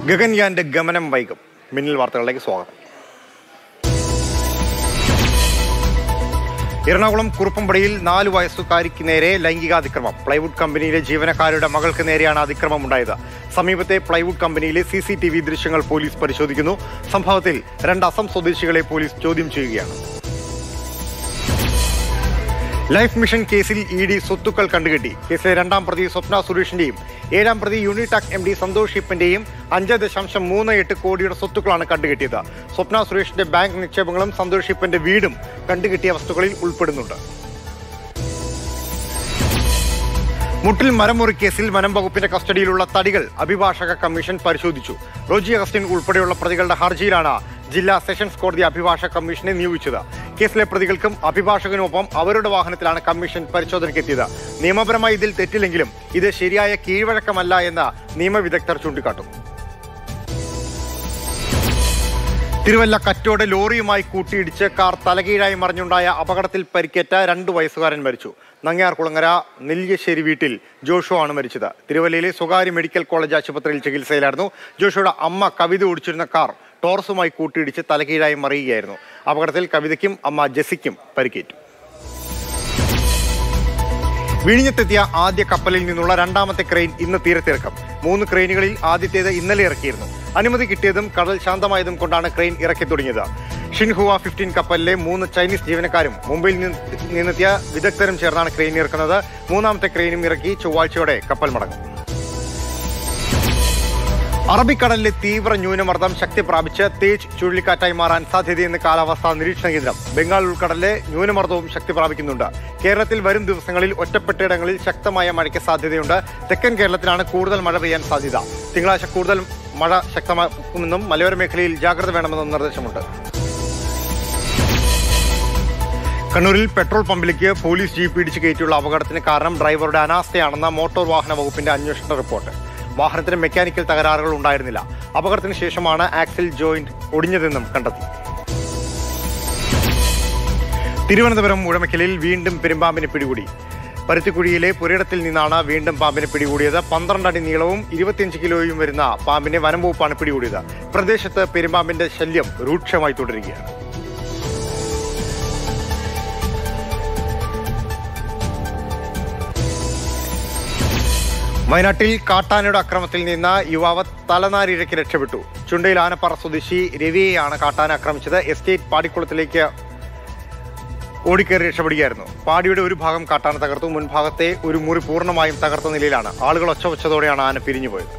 ഗഗൻയാന്റെ ഗമനം വൈകും മിന്നൽ വാർത്തകളിലേക്ക് സ്വാഗതം എറണാകുളം കുറുപ്പമ്പടിയിൽ നാല് വയസ്സുകാരിക്ക് നേരെ ലൈംഗികാതിക്രമം പ്ലൈവുഡ് കമ്പനിയിലെ ജീവനക്കാരുടെ മകൾക്ക് നേരെയാണ് അതിക്രമം ഉണ്ടായത് സമീപത്തെ പ്ലൈവുഡ് കമ്പനിയിലെ സി സി ടി വി ദൃശ്യങ്ങൾ പോലീസ് പരിശോധിക്കുന്നു സംഭവത്തിൽ രണ്ട് അസം സ്വദേശികളെ പോലീസ് ചോദ്യം ചെയ്യുകയാണ് ലൈഫ് മിഷൻ കേസിൽ ഇ ഡി സ്വത്തുക്കൾ കണ്ടുകെട്ടി കേസിലെ രണ്ടാം പ്രതി സ്വപ്ന സുരേഷിന്റെയും ഏഴാം പ്രതി യൂണിടാക് എം ഡി സന്തോഷ് ഷിപ്പിന്റെയും അഞ്ച് ദശാംശം മൂന്ന് എട്ട് കോടിയുടെ സ്വത്തുക്കളാണ് കണ്ടുകെട്ടിയത് സ്വപ്ന സുരേഷിന്റെ ബാങ്ക് നിക്ഷേപങ്ങളും സന്തോഷ് ഷിപ്പിന്റെ വീടും കണ്ടുകെട്ടിയ വസ്തുക്കളിൽ ഉൾപ്പെടുന്നുണ്ട് മുട്ടിൽ മരമുറി കേസിൽ വനം വകുപ്പിന്റെ കസ്റ്റഡിയിലുള്ള തടികൾ അഭിഭാഷക കമ്മീഷൻ പരിശോധിച്ചു റോജി അഗസ്റ്റിൻ ഉൾപ്പെടെയുള്ള പ്രതികളുടെ ഹർജിയിലാണ് ജില്ലാ സെഷൻസ് കോടതി അഭിഭാഷക കമ്മീഷനെ നിയോഗിച്ചത് കേസിലെ പ്രതികൾക്കും അഭിഭാഷകനുമൊപ്പം അവരുടെ വാഹനത്തിലാണ് കമ്മീഷൻ പരിശോധനയ്ക്കെത്തിയത് നിയമപരമായി ഇതിൽ തെറ്റില്ലെങ്കിലും ഇത് ശരിയായ കീഴ്വഴക്കമല്ല എന്ന് നിയമവിദഗ്ധർ ചൂണ്ടിക്കാട്ടും തിരുവല്ല കറ്റോട് ലോറിയുമായി കൂട്ടിയിടിച്ച് കാർ തലകീഴായി മറിഞ്ഞുണ്ടായ അപകടത്തിൽ പരിക്കേറ്റ രണ്ടു വയസ്സുകാരൻ മരിച്ചു നങ്ങ്യാർ കുളങ്ങര നെല്ലിയശ്ശേരി വീട്ടിൽ ജോഷു ആണ് മരിച്ചത് തിരുവല്ലയിലെ സ്വകാര്യ മെഡിക്കൽ കോളേജ് ആശുപത്രിയിൽ ചികിത്സയിലായിരുന്നു ജോഷുയുടെ അമ്മ കവിത ഓടിച്ചിരുന്ന കാർ ടോർസുമായി കൂട്ടിയിടിച്ച് തലകീഴായി മറിയുകയായിരുന്നു അപകടത്തിൽ കവിതയ്ക്കും അമ്മ ജെസിക്കും പരിക്കേറ്റു വിഴിഞ്ഞത്തെത്തിയ ആദ്യ കപ്പലിൽ നിന്നുള്ള രണ്ടാമത്തെ ക്രെയിൻ ഇന്ന് തീരത്തിറക്കും മൂന്ന് ക്രെയിനുകളിൽ ആദ്യത്തേത് ഇന്നലെ ഇറക്കിയിരുന്നു അനുമതി കിട്ടിയതും കടൽ ശാന്തമായതും കൊണ്ടാണ് ക്രെയിൻ ഇറക്കി തുടങ്ങിയത് ഷിൻഹുവ ഫിഫ്റ്റീൻ കപ്പലിലെ മൂന്ന് ചൈനീസ് ജീവനക്കാരും മുംബൈയിൽ നിന്ന് നിന്നെത്തിയ വിദഗ്ധരും ചേർന്നാണ് ക്രെയിൻ ഇറക്കുന്നത് മൂന്നാമത്തെ ക്രെയിനും ഇറക്കി ചൊവ്വാഴ്ചയോടെ കപ്പൽ മടങ്ങും അറബിക്കടലിലെ തീവ്ര ന്യൂനമർദ്ദം ശക്തി പ്രാപിച്ച് തേജ് ചുഴലിക്കാറ്റായി മാറാൻ സാധ്യതയെന്ന് കാലാവസ്ഥാ നിരീക്ഷണ കേന്ദ്രം ബംഗാൾ ഉൾക്കടലിലെ ന്യൂനമർദ്ദവും ശക്തി പ്രാപിക്കുന്നുണ്ട് കേരളത്തിൽ വരും ദിവസങ്ങളിൽ ഒറ്റപ്പെട്ടയിടങ്ങളിൽ ശക്തമായ മഴയ്ക്ക് സാധ്യതയുണ്ട് തെക്കൻ കേരളത്തിലാണ് കൂടുതൽ മഴ പെയ്യാൻ സാധ്യത തിങ്കളാഴ്ച കൂടുതൽ മഴ ശക്തമാക്കുമെന്നും മലയോര മേഖലയിൽ ജാഗ്രത വേണമെന്നും നിർദ്ദേശമുണ്ട് കണ്ണൂരിൽ പെട്രോൾ പമ്പിലേക്ക് പോലീസ് ജീപ്പ് ഇടിച്ച് കയറ്റിയുള്ള അപകടത്തിന് കാരണം ഡ്രൈവറുടെ അനാസ്ഥയാണെന്ന മോട്ടോർ വാഹന വകുപ്പിന്റെ അന്വേഷണ റിപ്പോർട്ട് വാഹനത്തിന് മെക്കാനിക്കൽ തകരാറുകൾ ഉണ്ടായിരുന്നില്ല അപകടത്തിന് ശേഷമാണ് ആക്സിൽ ജോയിന്റ് ഒടിഞ്ഞതെന്നും കണ്ടെത്തി തിരുവനന്തപുരം ഉഴമക്കലിൽ വീണ്ടും പെരുമ്പാമ്പിനെ പിടികൂടി പരുത്തിക്കുഴിയിലെ പുരയിടത്തിൽ നിന്നാണ് വീണ്ടും പാമ്പിനെ പിടികൂടിയത് പന്ത്രണ്ട് അടി നീളവും ഇരുപത്തിയഞ്ച് കിലോയും വരുന്ന പാമ്പിനെ വനം വകുപ്പാണ് പിടികൂടിയത് പ്രദേശത്ത് പെരുമ്പാമ്പിന്റെ ശല്യം രൂക്ഷമായി തുടരുകയാണ് വയനാട്ടിൽ കാട്ടാനയുടെ അക്രമത്തിൽ നിന്ന് യുവാവ് തലനാരിഴയ്ക്ക് രക്ഷപ്പെട്ടു ചുണ്ടയിൽ ആനപ്പാറ സ്വദേശി രവിയെയാണ് കാട്ടാന ആക്രമിച്ചത് എസ്റ്റേറ്റ് പാടിക്കുളത്തിലേക്ക് ഓടിക്കേറി രക്ഷപ്പെടുകയായിരുന്നു പാടിയുടെ ഒരു ഭാഗം കാട്ടാന തകർത്തു മുൻഭാഗത്തെ ഒരു മുറി പൂർണ്ണമായും തകർത്ത നിലയിലാണ് ആളുകൾ ഒച്ച വെച്ചതോടെയാണ് ആന പിരിഞ്ഞുപോയത്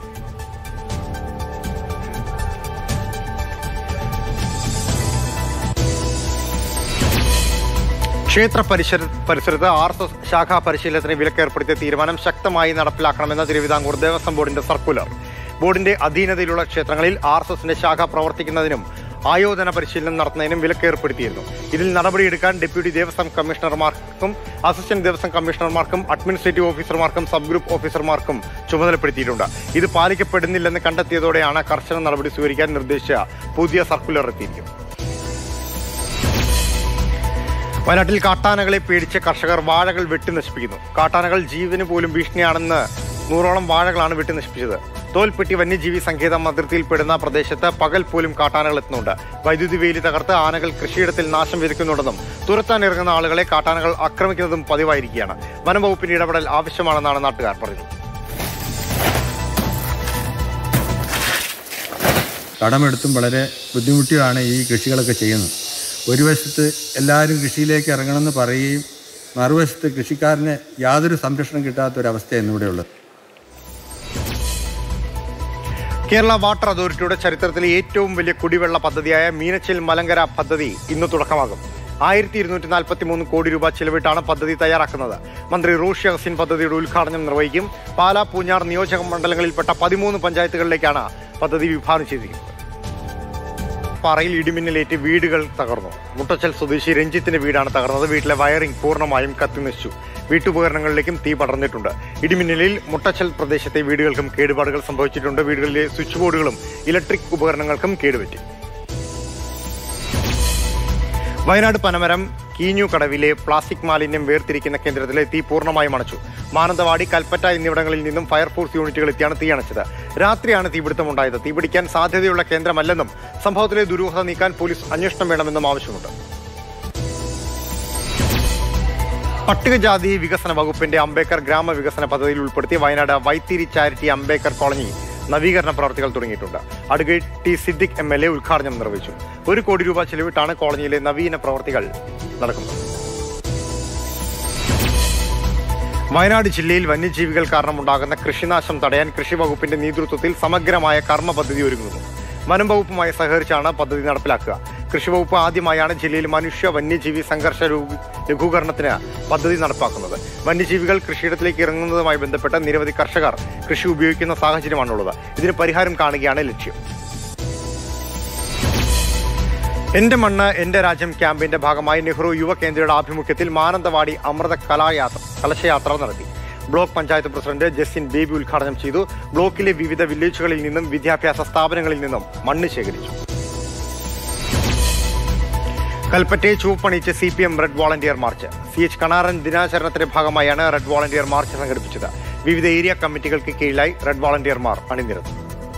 ക്ഷേത്ര പരിസര പരിസരത്ത് ആർ എസ് എസ് ശാഖാ പരിശീലനത്തിന് വിലക്കേർപ്പെടുത്തിയ തീരുമാനം ശക്തമായി നടപ്പിലാക്കണമെന്ന തിരുവിതാംകൂർ ദേവസ്വം ബോർഡിന്റെ സർക്കുലർ ബോർഡിന്റെ അധീനതയിലുള്ള ക്ഷേത്രങ്ങളിൽ ആർ എസ് എസിന്റെ ശാഖ പ്രവർത്തിക്കുന്നതിനും ആയോധന പരിശീലനം നടത്തുന്നതിനും വിലക്കേർപ്പെടുത്തിയിരുന്നു ഇതിൽ നടപടിയെടുക്കാൻ ഡെപ്യൂട്ടി ദേവസ്വം കമ്മീഷണർമാർക്കും അസിസ്റ്റന്റ് ദേവസ്വം കമ്മീഷണർമാർക്കും അഡ്മിനിസ്ട്രേറ്റീവ് ഓഫീസർമാർക്കും സബ് ഗ്രൂപ്പ് ഓഫീസർമാർക്കും ചുമതലപ്പെടുത്തിയിട്ടുണ്ട് ഇത് പാലിക്കപ്പെടുന്നില്ലെന്ന് കണ്ടെത്തിയതോടെയാണ് കർശന നടപടി സ്വീകരിക്കാൻ നിർദ്ദേശിച്ച പുതിയ സർക്കുലർ എത്തിയിരിക്കുന്നത് വയനാട്ടിൽ കാട്ടാനകളെ പേടിച്ച് കർഷകർ വാഴകൾ വെട്ടി നശിപ്പിക്കുന്നു കാട്ടാനകൾ ജീവന് പോലും ഭീഷണിയാണെന്ന് നൂറോളം വാഴകളാണ് വെട്ടി നശിപ്പിച്ചത് തോൽപ്പെട്ടി വന്യജീവി സങ്കേതം അതിർത്തിയിൽപ്പെടുന്ന പ്രദേശത്ത് പകൽ പോലും കാട്ടാനകൾ എത്തുന്നുണ്ട് വൈദ്യുതി വേലി തകർത്ത് ആനകൾ കൃഷിയിടത്തിൽ നാശം വിതയ്ക്കുന്നുണ്ടെന്നും തുരത്താൻ ഇറങ്ങുന്ന ആളുകളെ കാട്ടാനകൾ ആക്രമിക്കുന്നതും പതിവായിരിക്കുകയാണ് വനം വകുപ്പിന്റെ ഇടപെടൽ ആവശ്യമാണെന്നാണ് നാട്ടുകാർ പറയുന്നത് കടമെടുത്തും വളരെ ബുദ്ധിമുട്ടിയാണ് ഈ കൃഷികളൊക്കെ ചെയ്യുന്നത് ഒരു വശത്ത് എല്ലാവരും കൃഷിയിലേക്ക് ഇറങ്ങണമെന്ന് പറയുകയും മറുവശത്ത് കൃഷിക്കാരന് യാതൊരു സംരക്ഷണം കിട്ടാത്ത ഒരവസ്ഥയാണ് ഇവിടെ ഉള്ളത് കേരള വാട്ടർ അതോറിറ്റിയുടെ ചരിത്രത്തിലെ ഏറ്റവും വലിയ കുടിവെള്ള പദ്ധതിയായ മീനച്ചിൽ മലങ്കര പദ്ധതി ഇന്ന് തുടക്കമാകും ആയിരത്തി ഇരുന്നൂറ്റി നാൽപ്പത്തി മൂന്ന് കോടി രൂപ ചെലവിട്ടാണ് പദ്ധതി തയ്യാറാക്കുന്നത് മന്ത്രി റോഷി അഗസ്റ്റിൻ പദ്ധതിയുടെ ഉദ്ഘാടനം നിർവഹിക്കും പാലാ പൂഞ്ഞാർ നിയോജക മണ്ഡലങ്ങളിൽപ്പെട്ട പതിമൂന്ന് പഞ്ചായത്തുകളിലേക്കാണ് പദ്ധതി വിഭാവനം ചെയ്തിരിക്കുന്നത് പാറയിൽ ഇടിമിന്നലേറ്റ് വീടുകൾ തകർന്നു മുട്ടച്ചൽ സ്വദേശി രഞ്ജിത്തിന്റെ വീടാണ് തകർന്നത് വീട്ടിലെ വയറിംഗ് പൂർണ്ണമായും കത്തിനശിച്ചു വീട്ടുപകരണങ്ങളിലേക്കും തീ പടർന്നിട്ടുണ്ട് ഇടിമിന്നലിൽ മുട്ടച്ചൽ പ്രദേശത്തെ വീടുകൾക്കും കേടുപാടുകൾ സംഭവിച്ചിട്ടുണ്ട് വീടുകളിലെ സ്വിച്ച് ബോർഡുകളും ഇലക്ട്രിക് ഉപകരണങ്ങൾക്കും കേടുപറ്റി വയനാട് പനമരം ഈഞ്ഞു കടവിലെ പ്ലാസ്റ്റിക് മാലിന്യം വേർതിരിക്കുന്ന കേന്ദ്രത്തിലെ തീ പൂർണ്ണമായും അണച്ചു മാനന്തവാടി കൽപ്പറ്റ എന്നിവിടങ്ങളിൽ നിന്നും ഫയർഫോഴ്സ് യൂണിറ്റുകൾ എത്തിയാണ് തീയണച്ചത് രാത്രിയാണ് തീപിടുത്തമുണ്ടായത് തീപിടിക്കാൻ സാധ്യതയുള്ള കേന്ദ്രമല്ലെന്നും സംഭവത്തിലെ ദുരൂഹത നീക്കാൻ പോലീസ് അന്വേഷണം വേണമെന്നും ആവശ്യമുണ്ട് പട്ടികജാതി വികസന വകുപ്പിന്റെ അംബേദ്കർ ഗ്രാമവികസന പദ്ധതിയിൽ ഉൾപ്പെടുത്തി വയനാട് വൈത്തിരി ചാരിറ്റി അംബേദ്കർ കോളനി നവീകരണ പ്രവർത്തികൾ തുടങ്ങിയിട്ടുണ്ട് advocate T Siddique M L A ഉദ്ഘാടനം നിർവഹിച്ചു ഒരു കോടി രൂപ ചെലവിട്ടാണ് കോളനിയിലെ നവീന പ്രവർത്തികൾ നടക്കുന്നത് വയനാട് ജില്ലയിൽ വന്യജീവികൾ കാരണമുണ്ടാകുന്ന കൃഷിനാശം തടയാൻ കൃഷി വകുപ്പിന്റെ നേതൃത്വത്തിൽ സമഗ്രമായ കർമ്മ പദ്ധതി ഒരുങ്ങുന്നു വനം വകുപ്പുമായി സഹകരിച്ചാണ് പദ്ധതി നടപ്പിലാക്കുക കൃഷി വകുപ്പ് ആദ്യമായാണ് ജില്ലയിൽ മനുഷ്യ വന്യജീവി സംഘർഷ രൂ- ലഘൂകരണത്തിന് പദ്ധതി നടപ്പാക്കുന്നത് വന്യജീവികൾ കൃഷിയിടത്തിലേക്ക് ഇറങ്ങുന്നതുമായി ബന്ധപ്പെട്ട് നിരവധി കർഷകർ കൃഷി ഉപയോഗിക്കുന്ന സാഹചര്യമാണുള്ളത് ഇതിന് പരിഹാരം കാണുകയാണ് ലക്ഷ്യം എന്റെ മണ്ണ് എന്റെ രാജ്യം ക്യാമ്പയിന്റെ ഭാഗമായി നെഹ്റു യുവ കേന്ദ്രയുടെ ആഭിമുഖ്യത്തിൽ മാനന്തവാടി അമൃത കലായാത്ര കലശയാത്ര നടത്തി ബ്ലോക്ക് പഞ്ചായത്ത് പ്രസിഡന്റ് ജസ്റ്റിൻ ബേബി ഉദ്ഘാടനം ചെയ്തു ബ്ലോക്കിലെ വിവിധ വില്ലേജുകളിൽ നിന്നും വിദ്യാഭ്യാസ സ്ഥാപനങ്ങളിൽ നിന്നും മണ്ണ് ശേഖരിച്ചു കൽപ്പറ്റയെ ചുവപ്പണിച്ച് C P M red volunteer march C H Kanaran ദിനാചരണത്തിന്റെ ഭാഗമായാണ് റെഡ് വോളണ്ടിയർ മാർച്ച് സംഘടിപ്പിച്ചത് വിവിധ ഏരിയ കമ്മിറ്റികൾക്ക് കീഴിലായി റെഡ് വോളണ്ടിയർമാർ അണിനിരന്നു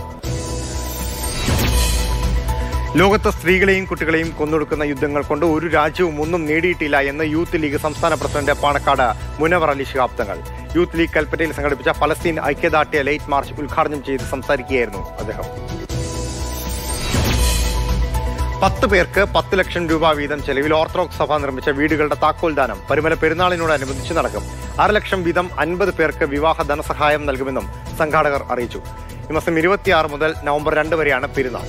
ലോകത്ത് സ്ത്രീകളെയും കുട്ടികളെയും കൊന്നൊടുക്കുന്ന യുദ്ധങ്ങൾ കൊണ്ട് ഒരു രാജ്യവും ഒന്നും നേടിയിട്ടില്ല എന്ന് യൂത്ത് ലീഗ് സംസ്ഥാന president Panakkad Munavar Ali Shihab Thangal youth league കൽപ്പറ്റയിൽ സംഘടിപ്പിച്ച ഫലസ്തീൻ ഐക്യദാർഢ്യ ലൈറ്റ് മാർച്ച് ഉദ്ഘാടനം ചെയ്ത് സംസാരിക്കുകയായിരുന്നു അദ്ദേഹം പത്ത് പേർക്ക് പത്ത് ലക്ഷം രൂപ വീതം ചെലവിൽ ഓർത്തഡോക്സ് സഭ നിർമ്മിച്ച വീടുകളുടെ താക്കോൽ ദാനം പരുമല പെരുന്നാളിനോടനുബന്ധിച്ച് നടക്കും അര ലക്ഷം വീതം അൻപത് പേർക്ക് വിവാഹ ധനസഹായം നൽകുമെന്നും സംഘാടകർ അറിയിച്ചു ഈ മാസം ഇരുപത്തിയാറ് മുതൽ നവംബർ രണ്ട് വരെയാണ് പെരുന്നാൾ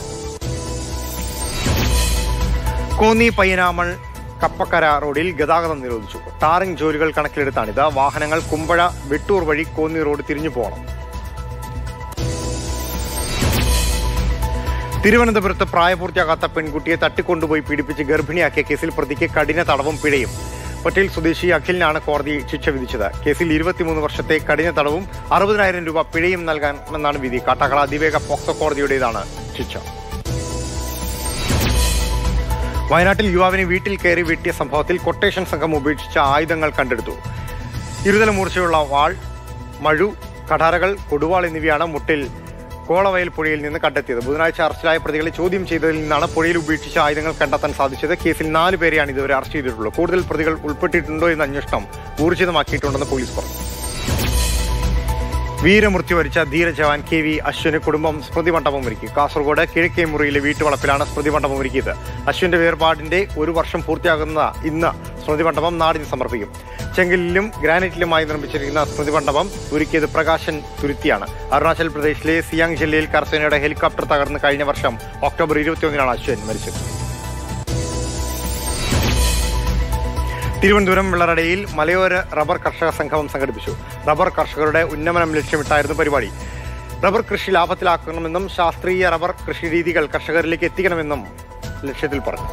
കോന്നി പയ്യനാമൺ കപ്പക്കര റോഡിൽ ഗതാഗതം നിരോധിച്ചു ടാറിംഗ് ജോലികൾ കണക്കിലെടുത്താണിത് വാഹനങ്ങൾ കുമ്പഴ വെട്ടൂർ വഴി കോന്നി റോഡ് തിരിഞ്ഞു പോകണം തിരുവനന്തപുരത്ത് പ്രായപൂർത്തിയാകാത്ത പെൺകുട്ടിയെ തട്ടിക്കൊണ്ടുപോയി പീഡിപ്പിച്ച് ഗർഭിണിയാക്കിയ കേസിൽ പ്രതിക്ക് കഠിന തടവും പിഴയും പട്ടേൽ സ്വദേശി അഖിലിനാണ് കോടതി ശിക്ഷ വിധിച്ചത് കേസിൽ ഇരുപത്തിമൂന്ന് വർഷത്തെ കഠിന തടവും അറുപതിനായിരം രൂപ പിഴയും നൽകാമെന്നാണ് വിധി കാട്ടാക്കട അതിവേഗ പോക്സോ കോടതിയുടേതാണ് ശിക്ഷ വയനാട്ടിൽ യുവാവിനെ വീട്ടിൽ കയറി വെട്ടിയ സംഭവത്തിൽ കൊട്ടേഷൻ സംഘം ഉപേക്ഷിച്ച ആയുധങ്ങൾ കണ്ടെടുത്തു ഇരുതല മൂർച്ചയുള്ള വാൾ മഴു കഠാരകൾ കൊടുവാൾ എന്നിവയാണ് മുട്ടിൽ കോളവയൽ പുഴയിൽ നിന്ന് കണ്ടെത്തിയത് ബുധനാഴ്ച അറസ്റ്റിലായ പ്രതികളെ ചോദ്യം ചെയ്തതിൽ നിന്നാണ് പുഴയിൽ ഉപേക്ഷിച്ച ആയുധങ്ങൾ കണ്ടെത്താൻ സാധിച്ചത് കേസിൽ നാല് പേരെയാണ് ഇതുവരെ അറസ്റ്റ് ചെയ്തിട്ടുള്ളത് കൂടുതൽ പ്രതികൾ ഉൾപ്പെട്ടിട്ടുണ്ടോ എന്ന അന്വേഷണം ഊർജിതമാക്കിയിട്ടുണ്ടെന്ന് പോലീസ് പറഞ്ഞു വീരമൃത്യു വരിച്ച ധീരജവാൻ കെ വി അശ്വിന് കുടുംബം സ്മൃതി മണ്ഡപം ഒരുക്കി കാസർഗോഡ് കിഴക്കേ മുറിയിലെ വീട്ടുവളപ്പിലാണ് സ്മൃതി മണ്ഡപം ഒരുക്കിയത് അശ്വിന്റെ വേർപാടിന്റെ ഒരു വർഷം പൂർത്തിയാകുന്ന ഇന്ന് സ്മൃതി മണ്ഡപം നാടിന് സമർപ്പിക്കും ചെങ്കലിലും ഗ്രാനൈറ്റിലുമായി നിർമ്മിച്ചിരിക്കുന്ന സ്മൃതി മണ്ഡപം ഒരുക്കിയത് പ്രകാശൻ തുരുത്തിയാണ് അരുണാചൽ പ്രദേശിലെ സിയാങ് ജില്ലയിൽ കരസേനയുടെ ഹെലികോപ്റ്റർ തകർന്ന് കഴിഞ്ഞ വർഷം ഒക്ടോബർ ഇരുപത്തിയൊന്നിനാണ് അശ്വിൻ മരിച്ചത് തിരുവനന്തപുരം വിളറടയിൽ മലയോര റബ്ബർ കർഷക സംഗമം സംഘടിപ്പിച്ചു റബ്ബർ കർഷകരുടെ ഉന്നമനം ലക്ഷ്യമിട്ടായിരുന്നു പരിപാടി റബ്ബർ കൃഷി ലാഭത്തിലാക്കണമെന്നും ശാസ്ത്രീയ റബ്ബർ കൃഷി രീതികൾ കർഷകരിലേക്ക് എത്തിക്കണമെന്നും ലക്ഷ്യത്തിൽ പറഞ്ഞു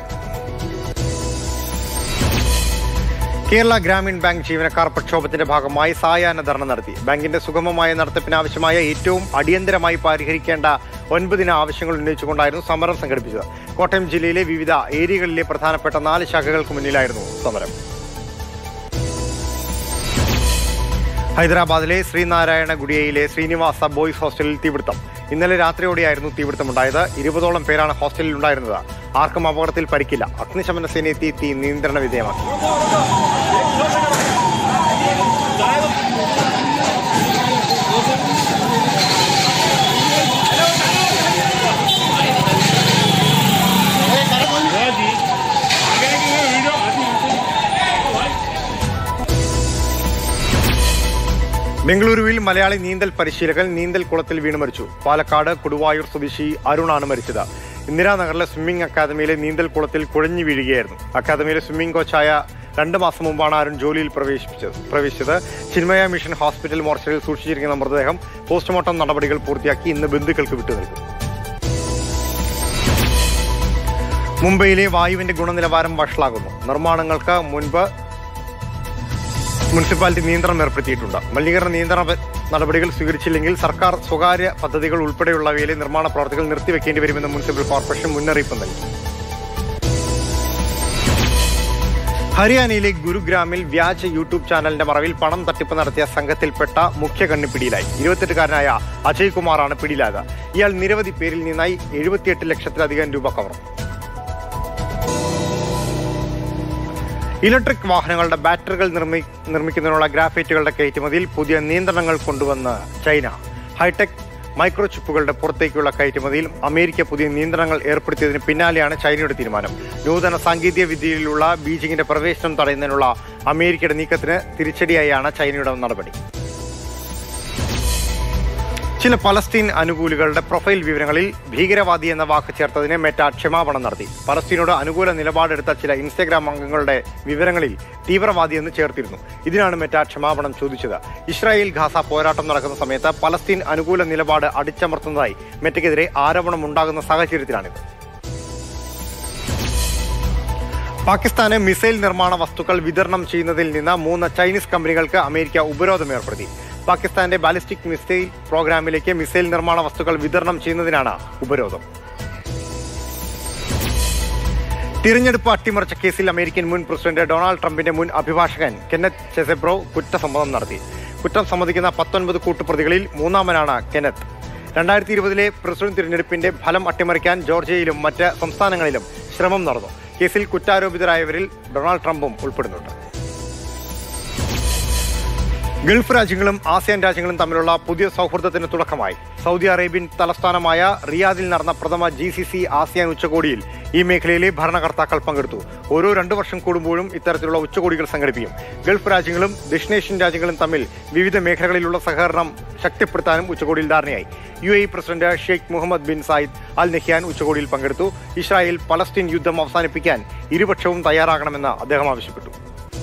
കേരള ഗ്രാമീൺ ബാങ്ക് ജീവനക്കാർ പ്രക്ഷോഭത്തിന്റെ ഭാഗമായി സായാഹ്ന ധർണ നടത്തി ബാങ്കിന്റെ സുഗമമായ നടത്തിപ്പിന് ആവശ്യമായ ഏറ്റവും അടിയന്തരമായി പരിഹരിക്കേണ്ട ഒൻപതിന ആവശ്യങ്ങൾ ഉന്നയിച്ചുകൊണ്ടായിരുന്നു സമരം സംഘടിപ്പിച്ചത് കോട്ടയം ജില്ലയിലെ വിവിധ ഏരിയകളിലെ പ്രധാനപ്പെട്ട നാല് ശാഖകൾക്ക് മുന്നിലായിരുന്നു സമരം ഹൈദരാബാദിലെ ശ്രീനാരായണ ഗുഡിയയിലെ ശ്രീനിവാസ ബോയ്സ് ഹോസ്റ്റലിൽ തീപിടുത്തം ഇന്നലെ രാത്രിയോടെയായിരുന്നു തീപിടുത്തമുണ്ടായത് ഇരുപതോളം പേരാണ് ഹോസ്റ്റലിൽ ഉണ്ടായിരുന്നത് ആർക്കും അപകടത്തിൽ പരിക്കില്ല അഗ്നിശമന സേന എത്തി തീ നിയന്ത്രണ വിധേയമാക്കി ബംഗളൂരുവിൽ മലയാളി നീന്തൽ പരിശീലകൻ നീന്തൽ കുളത്തിൽ വീണ് മരിച്ചു പാലക്കാട് കൊടുവായൂർ സ്വദേശി അരുണാണ് മരിച്ചത് ഇന്ദിരാനഗറിലെ സ്വിമ്മിംഗ് അക്കാദമിയിലെ നീന്തൽ കുളത്തിൽ കുഴഞ്ഞു വീഴുകയായിരുന്നു അക്കാദമിയിലെ സ്വിമ്മിംഗ് കോച്ചായ രണ്ട് മാസം മുമ്പാണ് അരുൺ ജോലിയിൽ പ്രവേശിപ്പിച്ചത് പ്രവേശിച്ചത് ചിന്മയ മിഷൻ ഹോസ്പിറ്റൽ മോർച്ചറിയിൽ സൂക്ഷിച്ചിരിക്കുന്ന മൃതദേഹം പോസ്റ്റ്മോർട്ടം നടപടികൾ പൂർത്തിയാക്കി ഇന്ന് ബന്ധുക്കൾക്ക് വിട്ടു നൽകും മുംബൈയിലെ വായുവിന്റെ ഗുണനിലവാരം വഷളാകുന്നു നിർമ്മാണങ്ങൾക്ക് മുൻപ് മുനിസിപ്പാലിറ്റി നിയന്ത്രണം ഏർപ്പെടുത്തിയിട്ടുണ്ട് മലിനീകരണ നിയന്ത്രണ പ- നടപടികൾ സ്വീകരിച്ചില്ലെങ്കിൽ സർക്കാർ സ്വകാര്യ പദ്ധതികൾ ഉൾപ്പെടെയുള്ളവയിലെ നിർമ്മാണ പ്രവർത്തികൾ നിർത്തിവെക്കേണ്ടി വരുമെന്ന് മുനിസിപ്പൽ കോർപ്പറേഷൻ മുന്നറിയിപ്പ് നൽകി ഹരിയാനയിലെ ഗുരുഗ്രാമിൽ വ്യാജ യൂട്യൂബ് ചാനലിന്റെ മറവിൽ പണം തട്ടിപ്പ് നടത്തിയ സംഘത്തിൽപ്പെട്ട മുഖ്യ കണ്ണി പിടിയിലായി ഇരുപത്തെട്ടുകാരനായ അജയ് കുമാറാണ് പിടിയിലായത് ഇയാൾ നിരവധി പേരിൽ നിന്നായി എഴുപത്തിയെട്ട് ലക്ഷത്തിലധികം രൂപ കവർന്നു ഇലക്ട്രിക് വാഹനങ്ങളുടെ ബാറ്ററികൾ നിർമ്മി നിർമ്മിക്കുന്നതിനുള്ള ഗ്രാഫൈറ്റുകളുടെ കയറ്റുമതിയിൽ പുതിയ നിയന്ത്രണങ്ങൾ കൊണ്ടുവന്ന് ചൈന ഹൈടെക് മൈക്രോ ചിപ്പുകളുടെ പുറത്തേക്കുള്ള കയറ്റുമതിയിൽ അമേരിക്ക പുതിയ നിയന്ത്രണങ്ങൾ ഏർപ്പെടുത്തിയതിന് പിന്നാലെയാണ് ചൈനയുടെ തീരുമാനം നൂതന സാങ്കേതിക വിദ്യയിലുള്ള ബീജിംഗിന്റെ പ്രവേശനം തടയുന്നതിനുള്ള അമേരിക്കയുടെ നീക്കത്തിന് തിരിച്ചടിയായാണ് ചൈനയുടെ നടപടി ചില പലസ്തീൻ അനുകൂലികളുടെ പ്രൊഫൈൽ വിവരങ്ങളിൽ ഭീകരവാദി എന്ന വാക്ക് ചേർത്തതിന് മെറ്റ ക്ഷമാപണം നടത്തി പലസ്തീനോട് അനുകൂല നിലപാടെടുത്ത ചില ഇൻസ്റ്റഗ്രാം അംഗങ്ങളുടെ വിവരങ്ങളിൽ തീവ്രവാദി എന്ന് ചേർത്തിരുന്നു ഇതിനാണ് മെറ്റ ക്ഷമാപണം ചോദിച്ചത് ഇസ്രായേൽ ഖാസ പോരാട്ടം നടക്കുന്ന സമയത്ത് പലസ്തീൻ അനുകൂല നിലപാട് അടിച്ചമർത്തുന്നതായി മെറ്റയ്ക്കെതിരെ ആരോപണം ഉണ്ടാകുന്ന സാഹചര്യത്തിലാണിത് പാകിസ്ഥാന് മിസൈൽ നിർമ്മാണ വസ്തുക്കൾ വിതരണം ചെയ്യുന്നതിൽ നിന്ന് മൂന്ന് ചൈനീസ് കമ്പനികൾക്ക് അമേരിക്ക ഉപരോധം ഏർപ്പെടുത്തി പാകിസ്ഥാന്റെ ബാലിസ്റ്റിക് മിസൈൽ പ്രോഗ്രാമിലേക്ക് മിസൈൽ നിർമ്മാണ വസ്തുക്കൾ വിതരണം ചെയ്യുന്നതിനാണ് ഉപരോധം തിരഞ്ഞെടുപ്പ് അട്ടിമറിച്ച കേസിൽ അമേരിക്കൻ മുൻ പ്രസിഡന്റ് ഡൊണാൾഡ് ട്രംപിന്റെ മുൻ അഭിഭാഷകൻ കെന്നത്ത് ചെസെബ്രോ കുറ്റസമ്മതം നടത്തി കുറ്റം സമ്മതിക്കുന്ന പത്തൊൻപത് കൂട്ടുപ്രതികളിൽ മൂന്നാമനാണ് കെന്നത്ത് രണ്ടായിരത്തി ഇരുപതിലെ പ്രസിഡന്റ് തിരഞ്ഞെടുപ്പിന്റെ ഫലം അട്ടിമറിക്കാൻ ജോർജിയയിലും മറ്റ് സംസ്ഥാനങ്ങളിലും ശ്രമം നടന്നു കേസിൽ കുറ്റാരോപിതരായവരിൽ ഡൊണാൾഡ് ട്രംപും ഉൾപ്പെടുന്നുണ്ട് ഗൾഫ് രാജ്യങ്ങളും ആസിയാൻ രാജ്യങ്ങളും തമ്മിലുള്ള പുതിയ സൗഹൃദത്തിന് തുടക്കമായി സൗദി അറേബ്യൻ തലസ്ഥാനമായ റിയാദിൽ നടന്ന പ്രഥമ ജി സി സി ആസിയാൻ ഉച്ചകോടിയിൽ ഈ മേഖലയിലെ ഭരണകർത്താക്കൾ പങ്കെടുത്തു ഓരോ രണ്ടു വർഷം കൂടുമ്പോഴും ഇത്തരത്തിലുള്ള ഉച്ചകോടികൾ സംഘടിപ്പിക്കും ഗൾഫ് രാജ്യങ്ങളും ദക്ഷിണേഷ്യൻ രാജ്യങ്ങളും തമ്മിൽ വിവിധ മേഖലകളിലുള്ള സഹകരണം ശക്തിപ്പെടുത്താനും ഉച്ചകോടിയിൽ ധാരണയായി U A president Sheikh Mohamed bin Zayed Al Nahyan ഉച്ചകോടിയിൽ പങ്കെടുത്തു ഇസ്രായേൽ പലസ്തീൻ യുദ്ധം അവസാനിപ്പിക്കാൻ ഇരുപക്ഷവും തയ്യാറാകണമെന്ന് അദ്ദേഹം ആവശ്യപ്പെട്ടു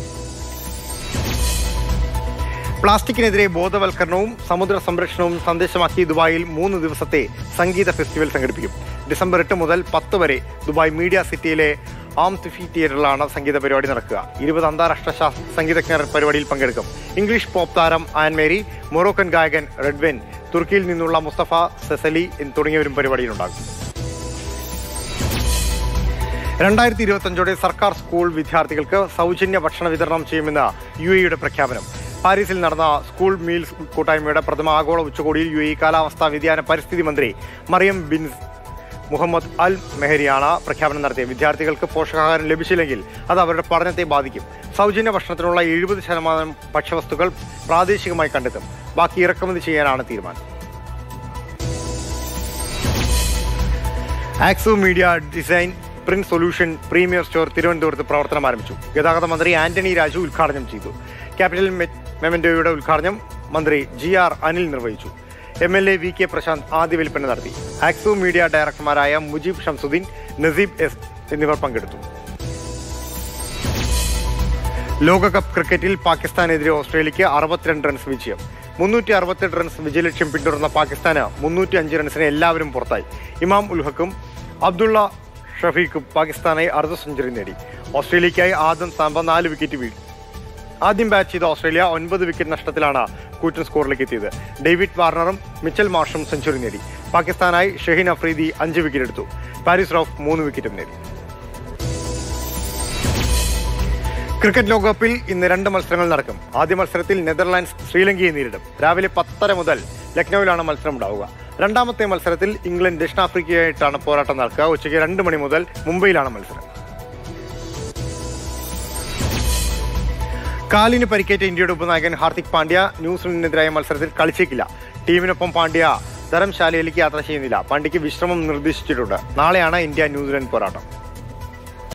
പ്ലാസ്റ്റിക്കിനെതിരെ ബോധവൽക്കരണവും സമുദ്ര സംരക്ഷണവും സന്ദേശമാക്കി ദുബായിൽ മൂന്ന് ദിവസത്തെ സംഗീത ഫെസ്റ്റിവൽ സംഘടിപ്പിക്കും ഡിസംബർ എട്ട് മുതൽ പത്ത് വരെ ദുബായ് മീഡിയ സിറ്റിയിലെ ആംതിഫി തിയേറ്ററിലാണ് സംഗീത പരിപാടി നടക്കുക ഇരുപത് അന്താരാഷ്ട്ര ശാസ്- സംഗീതജ്ഞർ പരിപാടിയിൽ പങ്കെടുക്കും ഇംഗ്ലീഷ് പോപ്പ് താരം ആൻ മേരി മൊറോക്കൻ ഗായകൻ റെഡ്വെൻ തുർക്കിയിൽ നിന്നുള്ള മുസ്തഫ സെസലി തുടങ്ങിയവരും പരിപാടിയിലുണ്ടാകും രണ്ടായിരത്തി ഇരുപത്തഞ്ചോടെ സർക്കാർ സ്കൂൾ വിദ്യാർത്ഥികൾക്ക് സൗജന്യ ഭക്ഷണ വിതരണം ചെയ്യുമെന്ന് യു എയുടെ പ്രഖ്യാപനം പാരീസിൽ നടന്ന സ്കൂൾ മീൽസ് കൂട്ടായ്മയുടെ പ്രഥമ ആഗോള ഉച്ചകോടിയിൽ യു എ കാലാവസ്ഥാ വ്യതിയാന പരിസ്ഥിതി മന്ത്രി മറിയം ബിൻ മുഹമ്മദ് അൽ മെഹരിയാണ് പ്രഖ്യാപനം നടത്തിയത് വിദ്യാർത്ഥികൾക്ക് പോഷകാഹാരം ലഭിച്ചില്ലെങ്കിൽ അത് അവരുടെ പഠനത്തെ ബാധിക്കും സൗജന്യ ഭക്ഷണത്തിനുള്ള എഴുപത് ശതമാനം ഭക്ഷ്യവസ്തുക്കൾ പ്രാദേശികമായി കണ്ടെത്തും ബാക്കി ഇറക്കുമതി ചെയ്യാനാണ് തീരുമാനം Axo media design print solution premier store തിരുവനന്തപുരത്ത് പ്രവർത്തനം ആരംഭിച്ചു ഗതാഗത മന്ത്രി ആന്റണി രാജു ഉദ്ഘാടനം ചെയ്തു ക്യാപിറ്റൽ മെ- മെമന്റോയുടെ ഉദ്ഘാടനം മന്ത്രി ജി ആർ അനിൽ നിർവഹിച്ചു M L A V K Prashanth ആദ്യ വിൽപ്പന നടത്തി ആക്സോ മീഡിയ ഡയറക്ടർമാരായ മുജീബ് ഷംസുദ്ദീൻ നസീബ് എസ് എന്നിവർ പങ്കെടുത്തു ലോകകപ്പ് ക്രിക്കറ്റിൽ പാകിസ്ഥാനെതിരെ ഓസ്ട്രേലിയക്ക് അറുപത്തിരണ്ട് റൺസ് വിജയം മുന്നൂറ്റി അറുപത്തെട്ട് റൺസ് വിജയലക്ഷ്യം പിന്തുടർന്ന പാകിസ്ഥാന് മുന്നൂറ്റി അഞ്ച് റൺസിന് എല്ലാവരും പുറത്തായി ഇമാം ഉൽഹക്കും അബ്ദുള്ള ഷഫീഖും പാകിസ്ഥാനായി അർദ്ധ സെഞ്ചുറി നേടി ഓസ്ട്രേലിയക്കായി ആദം സാമ്പ നാല് വിക്കറ്റ് വീഴ്ത്തി ആദ്യം ബാറ്റ് ചെയ്ത ഓസ്ട്രേലിയ ഒൻപത് വിക്കറ്റ് നഷ്ടത്തിലാണ് കൂറ്റൻ സ്കോറിലേക്ക് എത്തിയത് ഡേവിഡ് വാർണറും മിച്ചൽ മാർഷും സെഞ്ചുറി നേടി പാകിസ്ഥാനായി ഷഹീൻ അഫ്രീദി അഞ്ച് വിക്കറ്റ് എടുത്തു പാരിസ് റൌഫ് മൂന്ന് വിക്കറ്റും നേടി ക്രിക്കറ്റ് ലോകകപ്പിൽ ഇന്ന് രണ്ട് മത്സരങ്ങൾ നടക്കും ആദ്യ മത്സരത്തിൽ നെതർലാൻഡ്സ് ശ്രീലങ്കയെ നേരിടും രാവിലെ പത്തര മുതൽ ലക്നൌവിലാണ് മത്സരം ഉണ്ടാവുക രണ്ടാമത്തെ മത്സരത്തിൽ ഇംഗ്ലണ്ട് ദക്ഷിണാഫ്രിക്കയായിട്ടാണ് പോരാട്ടം നടക്കുക ഉച്ചയ്ക്ക് രണ്ട് മണി മുതൽ മുംബൈയിലാണ് മത്സരം കാലിന് പരിക്കേറ്റ ഇന്ത്യയുടെ ഉപനായകൻ ഹാർദിക് പാണ്ഡ്യ ന്യൂസിലൻഡിനെതിരായ മത്സരത്തിൽ കളിച്ചേക്കില്ല ടീമിനൊപ്പം പാണ്ഡ്യ ധരംശാലയിലേക്ക് യാത്ര ചെയ്യുന്നില്ല പാണ്ഡ്യയ്ക്ക് വിശ്രമം നിർദ്ദേശിച്ചിട്ടുണ്ട് നാളെയാണ് ഇന്ത്യ ന്യൂസിലൻഡ് പോരാട്ടം